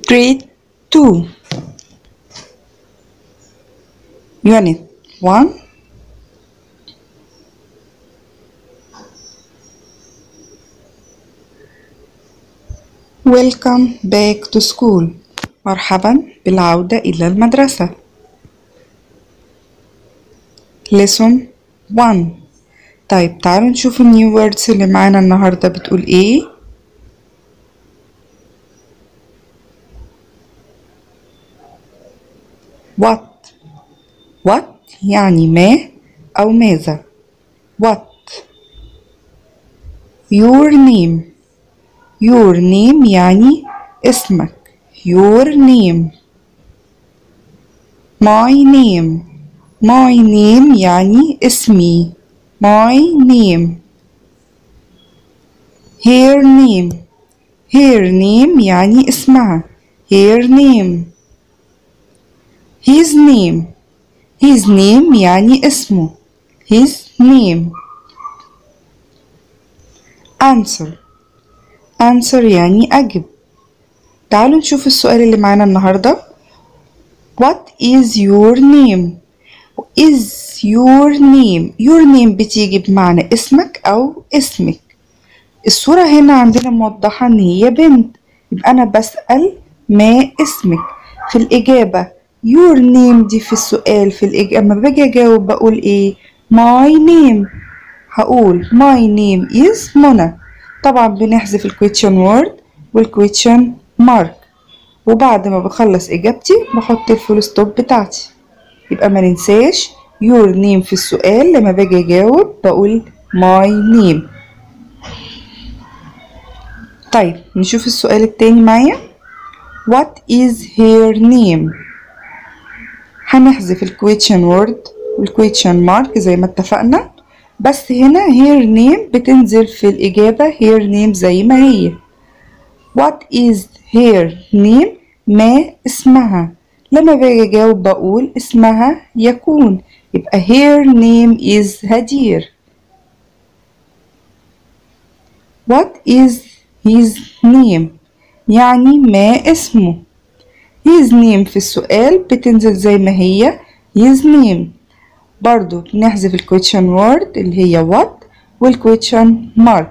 grade 2 unit 1 welcome back to school مرحبا بالعودة إلى المدرسة lesson 1 طيب تعالوا نشوف النيو words اللي معانا النهاردة بتقول ايه what what يعني ما أو ماذا what your name your name يعني اسمك your name my name my name يعني اسمي my name her name her name يعني اسمها her name his name his name يعني اسمه his name answer answer يعني أجب تعالوا نشوف السؤال اللي معانا النهاردة What is your name is your name your name بتيجي بمعنى اسمك أو اسمك الصورة هنا عندنا موضحة إن هي بنت يبقى أنا بسأل ما اسمك في الإجابة your name دي في السؤال في الإجابة أما باجي أجاوب بقول إيه my name هقول my name is منى طبعا بنحذف الكويتشن وورد والكويتشن مارك وبعد ما بخلص إجابتي بحط الفول ستوب بتاعتي يبقى ما ننساش your name في السؤال لما باجي أجاوب بقول my name طيب نشوف السؤال التاني معايا what is her name هنحذف الكويتشن وورد والكويتشن مارك زي ما اتفقنا بس هنا her name بتنزل في الإجابة her name زي ما هي what is her name ما اسمها لما باجي أجاوب بقول اسمها يكون يبقى her name is هدير what is his name يعني ما اسمه his name في السؤال بتنزل زي ما هي his name برضو نحذف الكويتشن وورد اللي هي what والكويتشن مارك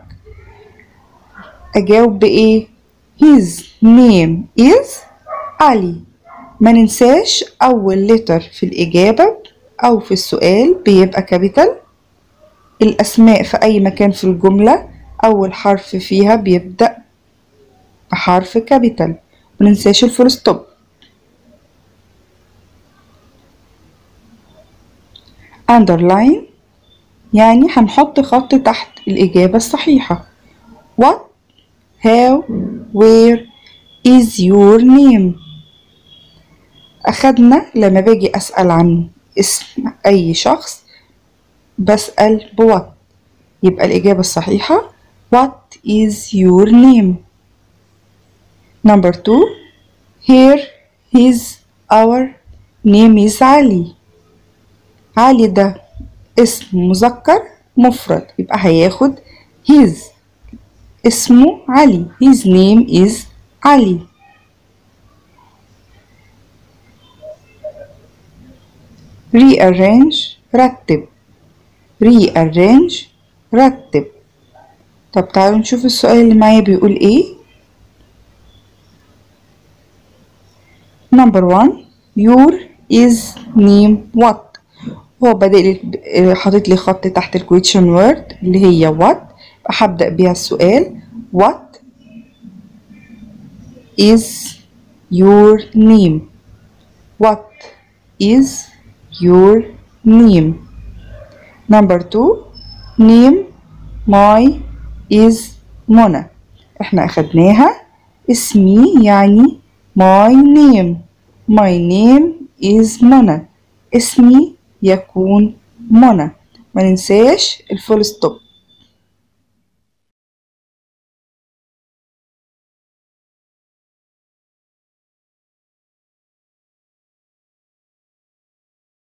أجاوب بإيه his name is علي ما ننساش أول لتر في الإجابة أو في السؤال بيبقى كابيتال الأسماء في أي مكان في الجملة أول حرف فيها بيبدأ بحرف كابيتال مننساش الفول ستوب underline يعني هنحط خط تحت الإجابة الصحيحة what how where is your name أخدنا لما باجي أسأل عن اسم أي شخص بسأل بوات يبقى الإجابة الصحيحة what is your name number two here his our name is علي علي ده اسم مذكر مفرد يبقى هياخد his اسمه علي his name is علي rearrange رتب rearrange رتب طب تعالوا نشوف السؤال اللي معايا بيقول ايه number one your is name what هو بادئ لي حاطط لي خط تحت الكويتشن وورد اللي هي what هبدأ بيها السؤال what is your name what is your name number two name my is منى احنا اخدناها اسمي يعني my name my name is منى اسمي يكون منى ما ننساش الفول ستوب